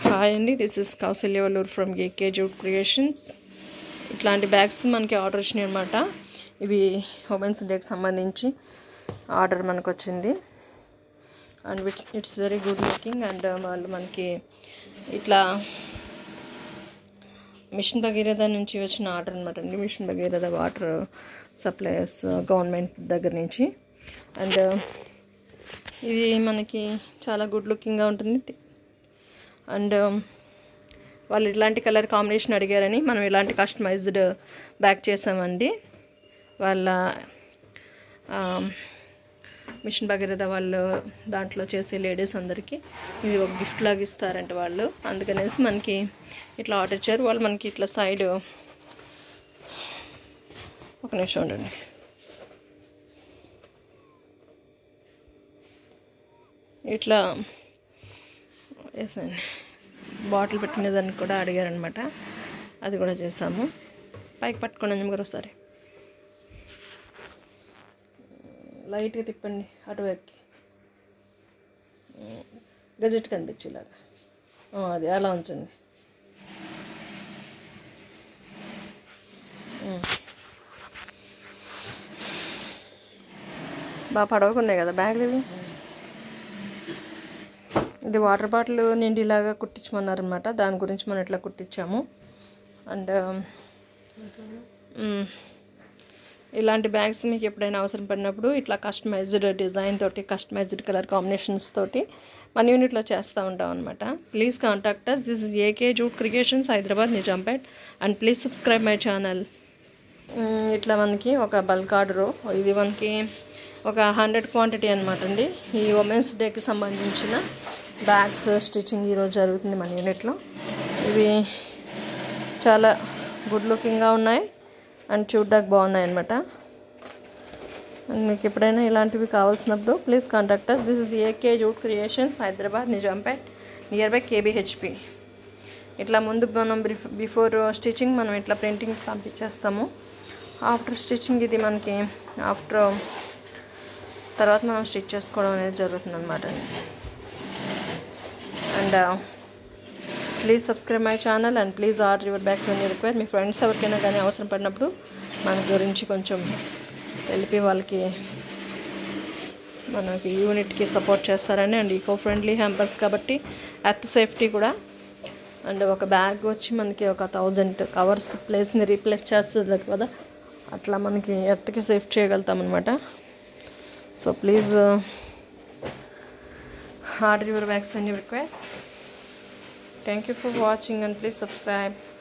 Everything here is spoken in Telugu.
హాయ్ అండి this is Kousalya Valluru from AK jute creations ఇట్లాంటి బ్యాగ్స్ మనకి ఆర్డర్ వచ్చినాయి అనమాట ఇవి ఉమెన్స్ డేకి సంబంధించి ఆర్డర్ మనకు వచ్చింది and which it's very good looking and వాళ్ళు మనకి ఇట్లా మిషన్ భగీరథ నుంచి వచ్చిన ఆర్డర్ అనమాట అండి mission Bhagiratha water supplies government దగ్గర నుంచి అండ్ ఇది మనకి చాలా గుడ్ లుకింగ్గా ఉంటుంది అండ్ వాళ్ళు ఇలాంటి కలర్ కాంబినేషన్ అడిగారని మనం ఇలాంటి కస్టమైజ్డ్ బ్యాక్ చేసామండి వాళ్ళ మిషన్ భగీరథ వాళ్ళు దాంట్లో చేసే లేడీస్ అందరికీ ఇది ఒక గిఫ్ట్ లాగా ఇస్తారంట వాళ్ళు అందుకనేసి మనకి ఇట్లా ఆర్డర్ ఇచ్చారు వాళ్ళు మనకి ఇట్లా సైడ్ ఒక నిమిషం ఉండండి ఇట్లా వేసాను బాటిల్ పెట్టినదానికి కూడా అడిగారనమాట అది కూడా చేసాము పైకి పట్టుకోండి అంజమ్మ ఒకసారి లైట్గా తిప్పండి అటువైపుకి గజెట్ కనిపించేలాగా అది అలా ఉంచండి బాగా పడవకున్నాయి కదా బ్యాగ్లు ఇవి ఇది వాటర్ బాటిల్ నిండిలాగా కుట్టించమన్నారనమాట దాని గురించి మనం ఇట్లా కుట్టించాము అండ్ ఇలాంటి బ్యాగ్స్ మీకు ఎప్పుడైనా అవసరం పడినప్పుడు ఇట్లా కస్టమైజ్డ్ డిజైన్ తోటి కస్టమైజ్డ్ కలర్ కాంబినేషన్స్ తోటి మన యూనిట్లో చేస్తూ ఉంటాం అనమాట please contact us this is AK jute creations Hyderabad Nizampet and please subscribe my channel ఇట్లా మనకి ఒక బల్క్ ఆర్డరు ఇది మనకి ఒక హండ్రెడ్ క్వాంటిటీ అనమాట అండి ఈ ఉమెన్స్ డేకి సంబంధించిన బ్యాగ్స్ స్టిచ్చింగ్ ఈరోజు జరుగుతుంది మన యూనిట్లో ఇవి చాలా గుడ్ లుకింగ్గా ఉన్నాయి అండ్ చూడ్డానికి బాగున్నాయి అనమాట మీకు ఎప్పుడైనా ఇలాంటివి కావాల్సినప్పుడు please contact us this is AK jute creations Hyderabad Nizampet near by KBHP ఇట్లా ముందు మనం బిఫోర్ స్టిచ్చింగ్ మనం ఇట్లా ప్రింటింగ్ పంపించేస్తాము ఆఫ్టర్ స్టిచ్చింగ్ ఇది మనకి ఆఫ్టర్ తర్వాత మనం స్టిచ్ చేసుకోవడం అనేది జరుగుతుంది అనమాట and please subscribe my channel and please order your bags అని రిక్వైర్ మీ ఫ్రెండ్స్ ఎవరికైనా కానీ అవసరం పడినప్పుడు మన గురించి కొంచెం తెలిపి వాళ్ళకి మనకి యూనిట్కి సపోర్ట్ చేస్తారని అండ్ ఈకో ఫ్రెండ్లీ హ్యాంపర్స్ కాబట్టి ఎర్త్ సేఫ్టీ కూడా అండ్ ఒక బ్యాగ్ వచ్చి మనకి ఒక థౌజండ్ కవర్స్ ప్లేస్ని రీప్లేస్ చేస్తుంది కదా అట్లా మనకి ఎర్త్కి సేఫ్ చేయగలుగుతాం అనమాట so please order your bags అని require thank you for watching and please subscribe